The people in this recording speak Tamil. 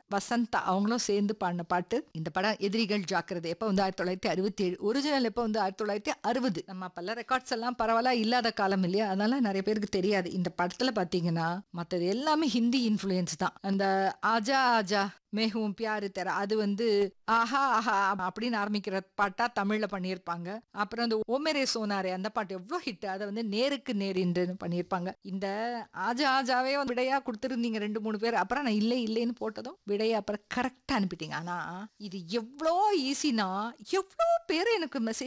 வசந்தா அவங்களும் சேர்ந்து பாடின பாட்டு இந்த படம் எதிரிகள் ஜாக்கிரதை எப்போ வந்து ஆயிரத்தி தொள்ளாயிரத்தி அறுபத்தி ஏழு ஒரிஜினல் எப்போ வந்து ஆயிரத்தி தொள்ளாயிரத்தி அறுபது நம்ம அப்பெல்லாம் ரெக்கார்ட்ஸ் எல்லாம் பரவாயில்ல இல்லாத காலம் இல்லையா அதனால நிறைய பேருக்கு தெரியாது இந்த படத்துல பாத்தீங்கன்னா மற்றது எல்லாமே ஹிந்தி இன்ஃப்ளூயன்ஸ் தான் அந்த ஆஜா ஆஜா மேகவும் பியாரு தெரா அது வந்து ஆஹா ஆஹா அப்படின்னு ஆரம்பிக்கிற பாட்டா தமிழ்ல பண்ணியிருப்பாங்க அப்புறம் அந்த ஓமெரே சோனாரே அந்த பாட்டு எவ்வளோ ஹிட் அதை வந்து நேருக்கு நேரின்று பண்ணியிருப்பாங்க இந்த ஆஜா ஆஜாவே வந்து விடையா கொடுத்துருந்தீங்க ரெண்டு மூணு பேர் அப்புறம் நான் இல்லை இல்லைன்னு போட்டதும் விடையை அப்புறம் கரெக்டாக அனுப்பிட்டீங்க ஆனா இது எவ்வளோ ஈஸினா எவ்வளோ பேர் எனக்கு மெசேஜ்